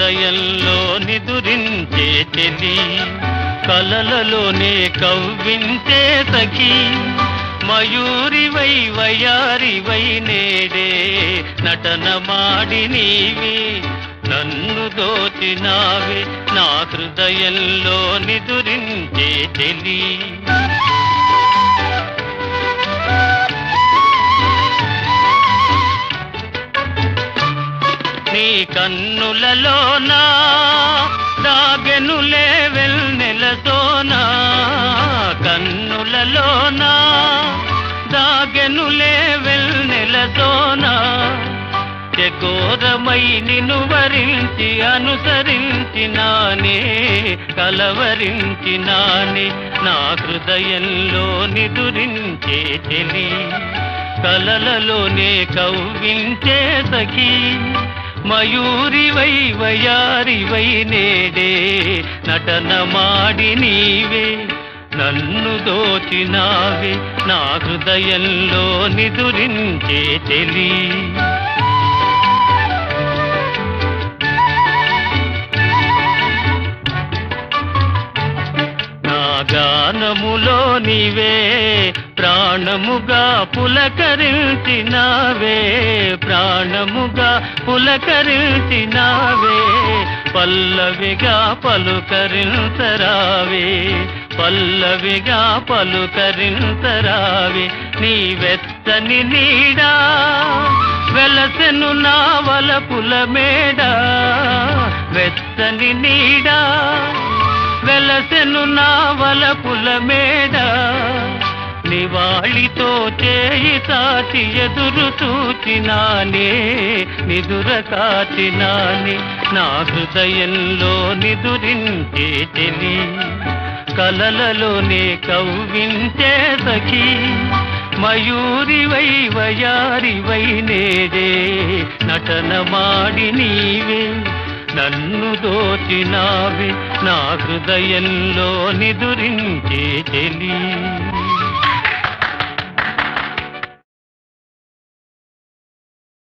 హృదయంలో నిదురించే చెలి కలలలోనే కవ్వించే సఖి మయూరివై వయారివై నేడే నటన మాడి నీవే నన్ను దోచినావే నా హృదయంలో నిదురించే చెలి నీ కన్నులలోనా దాగెనులే వెల్నెలతోనా కన్నులలోనా దాగెనులే వెల్నెలతోనా చకోరమై నిన్ను వరించి అనుసరించినానే కలవరించినానే నా హృదయంలో నిదురించే చెలి కలలలోనే కవ్వించే సఖీ మయూరివై వయారివై నేడే నటన మాడి నీవే నన్ను దోచినావే నా హృదయంలో నిదురించే చెలి నా గానములో నీవే ప్రాణముగా పులకరించినావే ప్రాణముగా పులకరించినావే పల్లవిగా పలుకరించరావే పల్లవిగా పలుకరించరావే నీ వెచ్చని నీడా వెలసెను నా వలపుల మేడ వెచ్చని నీడా వెలసెను నా వలపుల మేడ నివాళితో చేయి తాచి ఎదురు చూచినానే నిదుర కాచినానే నా హృదయంలో నిదురించే చెలి కలలలోనే కవ్వించే సఖీ మయూరివై వయారివై నేడే నటన మాడి నీవే నన్ను దోచినావే నా హృదయంలో నిదురించే చెలి